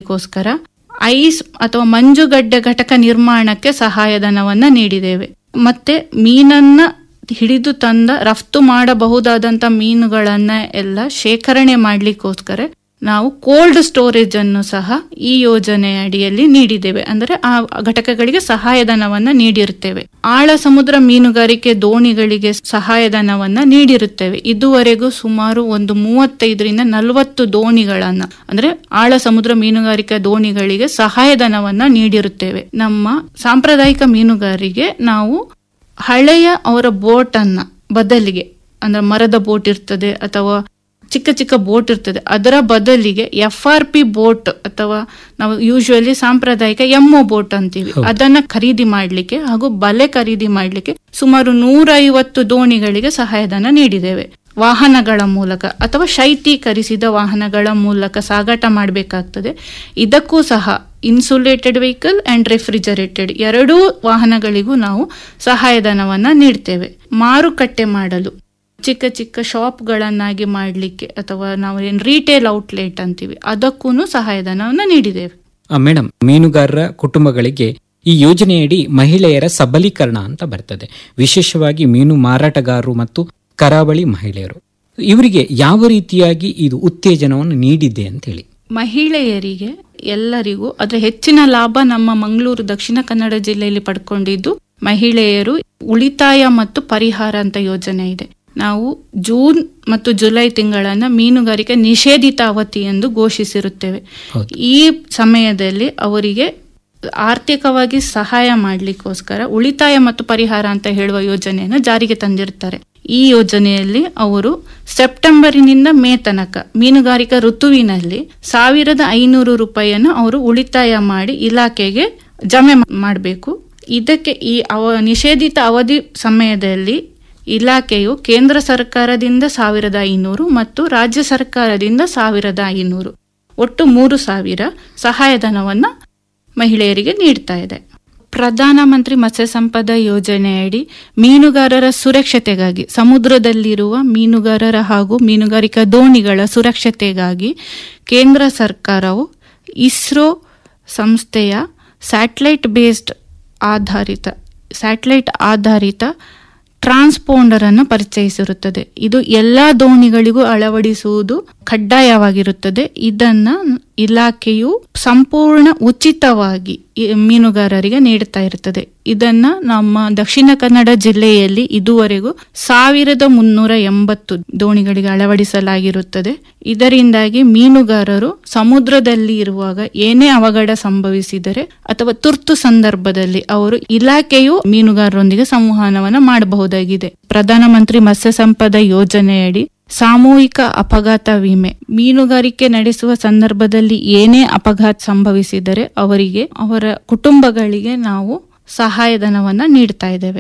ಮಾಡಲಿಕ್ಕೋಸ್ಕರ ice ಅಥವಾ ಮಂಜುಗಡ್ಡೆ ಘಟಕ ನಿರ್ಮಾಣಕ್ಕೆ ಸಹಾಯಧನವನ್ನ ನೀಡಿದ್ದೇವೆ ಮತ್ತೆ ಮೀನನ್ನ ಹಿಡಿದು ತಂದ ರಫ್ತು ಮಾಡಬಹುದಾದಂತ ಮೀನುಗಳನ್ನ ಎಲ್ಲ ಶೇಖರಣೆ ಮಾಡ್ಲಿಕ್ಕೋಸ್ಕರ ನಾವು ಕೋಲ್ಡ್ ಸ್ಟೋರೇಜ್ ಅನ್ನು ಸಹ ಈ ಯೋಜನೆ ಅಡಿಯಲ್ಲಿ ನೀಡಿದ್ದೇವೆ ಅಂದ್ರೆ ಆ ಘಟಕಗಳಿಗೆ ಸಹಾಯಧನವನ್ನ ನೀಡಿರುತ್ತೇವೆ ಆಳ ಸಮುದ್ರ ಮೀನುಗಾರಿಕೆ ದೋಣಿಗಳಿಗೆ ಸಹಾಯಧನವನ್ನ ನೀಡಿರುತ್ತೇವೆ ಇದುವರೆಗೂ ಸುಮಾರು ಒಂದು ಮೂವತ್ತೈದರಿಂದ ನಲವತ್ತು ದೋಣಿಗಳನ್ನ ಅಂದ್ರೆ ಆಳ ಸಮುದ್ರ ಮೀನುಗಾರಿಕೆ ದೋಣಿಗಳಿಗೆ ಸಹಾಯಧನವನ್ನ ನೀಡಿರುತ್ತೇವೆ ನಮ್ಮ ಸಾಂಪ್ರದಾಯಿಕ ಮೀನುಗಾರಿಗೆ ನಾವು ಹಳೆಯ ಅವರ ಬೋಟ್ ಅನ್ನ ಬದಲಿಗೆ ಅಂದ್ರೆ ಮರದ ಬೋಟ್ ಇರ್ತದೆ ಅಥವಾ ಚಿಕ್ಕ ಚಿಕ್ಕ ಬೋಟ್ ಇರ್ತದೆ ಅದರ ಬದಲಿಗೆ ಎಫ್ ಆರ್ ಪಿ ಬೋಟ್ ಅಥವಾ ನಾವು ಯೂಶುವಲಿ ಸಾಂಪ್ರದಾಯಿಕ ಎಮ್ಮೋ ಬೋಟ್ ಅಂತೀವಿ ಅದನ್ನ ಖರೀದಿ ಮಾಡ್ಲಿಕ್ಕೆ ಹಾಗೂ ಬಲೆ ಖರೀದಿ ಮಾಡ್ಲಿಕ್ಕೆ ಸುಮಾರು ನೂರೈವತ್ತು ದೋಣಿಗಳಿಗೆ ಸಹಾಯಧನ ನೀಡಿದ್ದೇವೆ ವಾಹನಗಳ ಮೂಲಕ ಅಥವಾ ಶೈತ್ಯೀಕರಿಸಿದ ವಾಹನಗಳ ಮೂಲಕ ಸಾಗಾಟ ಮಾಡಬೇಕಾಗ್ತದೆ ಇದಕ್ಕೂ ಸಹ ಇನ್ಸುಲೇಟೆಡ್ ವೆಹಿಕಲ್ ಅಂಡ್ ರೆಫ್ರಿಜರೇಟೆಡ್ ಎರಡೂ ವಾಹನಗಳಿಗೂ ನಾವು ಸಹಾಯಧನವನ್ನ ನೀಡ್ತೇವೆ ಮಾರುಕಟ್ಟೆ ಮಾಡಲು ಚಿಕ್ಕ ಚಿಕ್ಕ ಶಾಪ್ಗಳನ್ನಾಗಿ ಮಾಡಲಿಕ್ಕೆ ಅಥವಾ ನಾವು ಏನು ರಿಟೇಲ್ ಔಟ್ಲೆಟ್ ಅಂತೀವಿ ಅದಕ್ಕೂ ಸಹಾಯಧನವನ್ನು ನೀಡಿದ್ದೇವೆ ಆ, ಮೇಡಮ್ ಮೀನುಗಾರರ ಕುಟುಂಬಗಳಿಗೆ ಈ ಯೋಜನೆಯಡಿ ಮಹಿಳೆಯರ ಸಬಲೀಕರಣ ಅಂತ ಬರ್ತದೆ ವಿಶೇಷವಾಗಿ ಮೀನು ಮಾರಾಟಗಾರರು ಮತ್ತು ಕರಾವಳಿ ಮಹಿಳೆಯರು ಇವರಿಗೆ ಯಾವ ರೀತಿಯಾಗಿ ಇದು ಉತ್ತೇಜನವನ್ನು ನೀಡಿದೆ ಅಂತ ಹೇಳಿ ಮಹಿಳೆಯರಿಗೆ ಎಲ್ಲರಿಗೂ ಅದರ ಹೆಚ್ಚಿನ ಲಾಭ ನಮ್ಮ ಮಂಗಳೂರು ದಕ್ಷಿಣ ಕನ್ನಡ ಜಿಲ್ಲೆಯಲ್ಲಿ ಪಡ್ಕೊಂಡಿದ್ದು ಮಹಿಳೆಯರು ಉಳಿತಾಯ ಮತ್ತು ಪರಿಹಾರ ಅಂತ ಯೋಜನೆ ಇದೆ ನಾವು ಜೂನ್ ಮತ್ತು ಜುಲೈ ತಿಂಗಳನ್ನ ಮೀನುಗಾರಿಕೆ ನಿಷೇಧಿತ ಅವಧಿ ಎಂದು ಘೋಷಿಸಿರುತ್ತೇವೆ ಹೌದು. ಈ ಸಮಯದಲ್ಲಿ ಅವರಿಗೆ ಆರ್ಥಿಕವಾಗಿ ಸಹಾಯ ಮಾಡಲಿಕ್ಕೋಸ್ಕರ ಉಳಿತಾಯ ಮತ್ತು ಪರಿಹಾರ ಅಂತ ಹೇಳುವ ಯೋಜನೆಯನ್ನು ಜಾರಿಗೆ ತಂದಿರ್ತಾರೆ ಈ ಯೋಜನೆಯಲ್ಲಿ ಅವರು ಸೆಪ್ಟೆಂಬರಿನಿಂದ ಮೇ ತನಕ ಮೀನುಗಾರಿಕಾ ಋತುವಿನಲ್ಲಿ ಸಾವಿರದ ಐನೂರು ರೂಪಾಯಿಯನ್ನು ಅವರು ಉಳಿತಾಯ ಮಾಡಿ ಇಲಾಖೆಗೆ ಜಮೆ ಮಾಡಬೇಕು ಇದಕ್ಕೆ ಈ ಅವ ನಿಷೇಧಿತ ಅವಧಿ ಸಮಯದಲ್ಲಿ ಇಲಾಖೆಯು ಕೇಂದ್ರ ಸರ್ಕಾರದಿಂದ ಸಾವಿರದ ಐನೂರು ಮತ್ತು ರಾಜ್ಯ ಸರ್ಕಾರದಿಂದ ಸಾವಿರದ ಐನೂರು ಒಟ್ಟು ಮೂರು ಸಾವಿರ ಸಹಾಯಧನವನ್ನ ಮಹಿಳೆಯರಿಗೆ ನೀಡ್ತಾ ಇದೆ ಪ್ರಧಾನಮಂತ್ರಿ ಮತ್ಸ್ಯ ಸಂಪದ ಯೋಜನೆಯಡಿ ಮೀನುಗಾರರ ಸುರಕ್ಷತೆಗಾಗಿ ಸಮುದ್ರದಲ್ಲಿರುವ ಮೀನುಗಾರರ ಹಾಗೂ ಮೀನುಗಾರಿಕಾ ದೋಣಿಗಳ ಸುರಕ್ಷತೆಗಾಗಿ ಕೇಂದ್ರ ಸರ್ಕಾರವು ಇಸ್ರೋ ಸಂಸ್ಥೆಯ ಸ್ಯಾಟಲೈಟ್ ಬೇಸ್ಡ್ ಆಧಾರಿತ ಸ್ಯಾಟಲೈಟ್ ಆಧಾರಿತ ಟ್ರಾನ್ಸ್ಪೋಂಡರ್ ಅನ್ನು ಪರಿಚಯಿಸಿರುತ್ತದೆ ಇದು ಎಲ್ಲಾ ದೋಣಿಗಳಿಗೂ ಅಳವಡಿಸುವುದು ಕಡ್ಡಾಯವಾಗಿರುತ್ತದೆ ಇದನ್ನ ಇಲಾಖೆಯು ಸಂಪೂರ್ಣ ಉಚಿತವಾಗಿ ಈ ಮೀನುಗಾರರಿಗೆ ನೀಡುತ್ತಾ ಇರುತ್ತದೆ ಇದನ್ನ ನಮ್ಮ ದಕ್ಷಿಣ ಕನ್ನಡ ಜಿಲ್ಲೆಯಲ್ಲಿ ಇದುವರೆಗೂ ಸಾವಿರದ ಮುನ್ನೂರ ಎಂಬತ್ತು ದೋಣಿಗಳಿಗೆ ಅಳವಡಿಸಲಾಗಿರುತ್ತದೆ ಇದರಿಂದಾಗಿ ಮೀನುಗಾರರು ಸಮುದ್ರದಲ್ಲಿ ಇರುವಾಗ ಏನೇ ಅವಘಡ ಸಂಭವಿಸಿದರೆ ಅಥವಾ ತುರ್ತು ಸಂದರ್ಭದಲ್ಲಿ ಅವರು ಇಲಾಖೆಯು ಮೀನುಗಾರರೊಂದಿಗೆ ಸಂವಹನವನ್ನು ಮಾಡಬಹುದಾಗಿದೆ ಪ್ರಧಾನಮಂತ್ರಿ ಮತ್ಸ್ಯ ಸಂಪದ ಯೋಜನೆಯಡಿ ಸಾಮೂಹಿಕ ಅಪಘಾತ ವಿಮೆ ಮೀನುಗಾರಿಕೆ ನಡೆಸುವ ಸಂದರ್ಭದಲ್ಲಿ ಏನೇ ಅಪಘಾತ ಸಂಭವಿಸಿದರೆ ಅವರಿಗೆ ಅವರ ಕುಟುಂಬಗಳಿಗೆ ನಾವು ಸಹಾಯಧನವನ್ನ ನೀಡ್ತಾ ಇದ್ದೇವೆ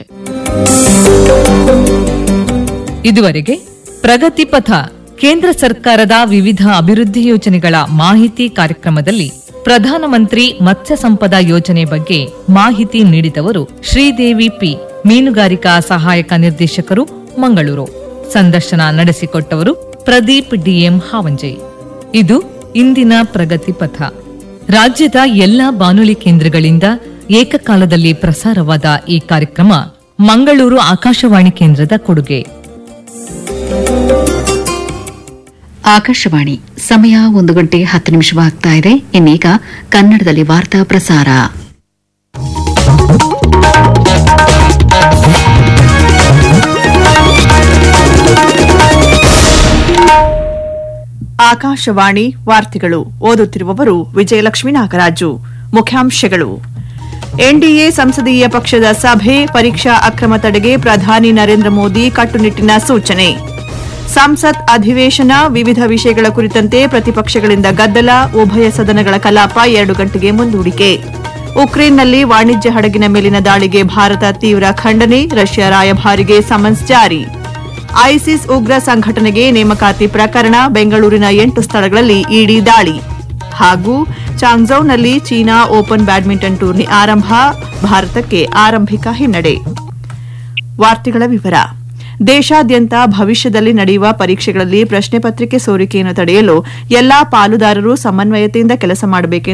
ಇದುವರೆಗೆ ಪ್ರಗತಿ ಪಥ ಕೇಂದ್ರ ಸರ್ಕಾರದ ವಿವಿಧ ಅಭಿವೃದ್ಧಿ ಯೋಜನೆಗಳ ಮಾಹಿತಿ ಕಾರ್ಯಕ್ರಮದಲ್ಲಿ ಪ್ರಧಾನಮಂತ್ರಿ ಮತ್ಸ್ಯ ಸಂಪದ ಯೋಜನೆ ಬಗ್ಗೆ ಮಾಹಿತಿ ನೀಡಿದವರು ಶ್ರೀದೇವಿ ಪಿ ಮೀನುಗಾರಿಕಾ ಸಹಾಯಕ ನಿರ್ದೇಶಕರು ಮಂಗಳೂರು ಸಂದರ್ಶನ ನಡೆಸಿಕೊಟ್ಟವರು ಪ್ರದೀಪ್ ಡಿಎಂ ಹಾವಂಜೆ ಇದು ಇಂದಿನ ಪ್ರಗತಿ ಪಥ ರಾಜ್ಯದ ಎಲ್ಲಾ ಬಾನುಲಿ ಕೇಂದ್ರಗಳಿಂದ ಏಕಕಾಲದಲ್ಲಿ ಪ್ರಸಾರವಾದ ಈ ಕಾರ್ಯಕ್ರಮ ಮಂಗಳೂರು ಆಕಾಶವಾಣಿ ಕೇಂದ್ರದ ಕೊಡುಗೆ ಆಕಾಶವಾಣಿ ಸಮಯ ಒಂದು ಗಂಟೆ ಹತ್ತು ನಿಮಿಷವಾಗ್ತಾ ಇದೆ ಇನ್ನೀಗ ಕನ್ನಡದಲ್ಲಿ ವಾರ್ತಾ ಪ್ರಸಾರ ಆಕಾಶವಾಣಿ ವಾರ್ತೆಗಳು ಓದುತ್ತಿರುವವರು ವಿಜಯಲಕ್ಷ್ಮೀ ನಾಗರಾಜು ಮುಖ್ಯಾಂಶಗಳು ಎನ್ಡಿಎ ಸಂಸದೀಯ ಪಕ್ಷದ ಸಭೆ ಪರೀಕ್ಷಾ ಅಕ್ರಮ ತಡೆಗೆ ಪ್ರಧಾನಿ ನರೇಂದ್ರ ಮೋದಿ ಕಟ್ಟುನಿಟ್ಟಿನ ಸೂಚನೆ ಸಂಸತ್ ಅಧಿವೇಶನ ವಿವಿಧ ವಿಷಯಗಳ ಕುರಿತಂತೆ ಪ್ರತಿಪಕ್ಷಗಳಿಂದ ಗದ್ದಲ ಉಭಯ ಸದನಗಳ ಕಲಾಪ ಎರಡು ಗಂಟೆಗೆ ಮುಂದೂಡಿಕೆ ಉಕ್ರೇನ್ನಲ್ಲಿ ವಾಣಿಜ್ಯ ಹಡಗಿನ ಮೇಲಿನ ದಾಳಿಗೆ ಭಾರತ ತೀವ್ರ ಖಂಡನೆ ರಷ್ಯಾ ರಾಯಭಾರಿಗೆ ಸಮನ್ಸ್ ಜಾರಿ ಐಸಿಸ್ ಉಗ್ರ ಸಂಘಟನೆಗೆ ನೇಮಕಾತಿ ಪ್ರಕರಣ ಬೆಂಗಳೂರಿನ ಎಂಟು ಸ್ಥಳಗಳಲ್ಲಿ ಇಡಿ ದಾಳಿ ಹಾಗೂ ಚಾಂಗ್ಝೌನಲ್ಲಿ ಚೀನಾ ಓಪನ್ ಬ್ಯಾಡ್ಮಿಂಟನ್ ಟೂರ್ನಿ ಆರಂಭ ಭಾರತಕ್ಕೆ ಆರಂಭಿಕ ಹಿನ್ನಡೆ ವಾರ್ತೆಗಳ ವಿವರ ದೇಶಾದ್ಯಂತ ಭವಿಷ್ಯದಲ್ಲಿ ನಡೆಯುವ ಪರೀಕ್ಷೆಗಳಲ್ಲಿ ಪ್ರಶ್ನೆ ಪತ್ರಿಕೆ ಸೋರಿಕೆಯನ್ನು ತಡೆಯಲು ಎಲ್ಲಾ ಪಾಲುದಾರರು ಸಮನ್ವಯತೆಯಿಂದ ಕೆಲಸ ಮಾಡಬೇಕೆಂದು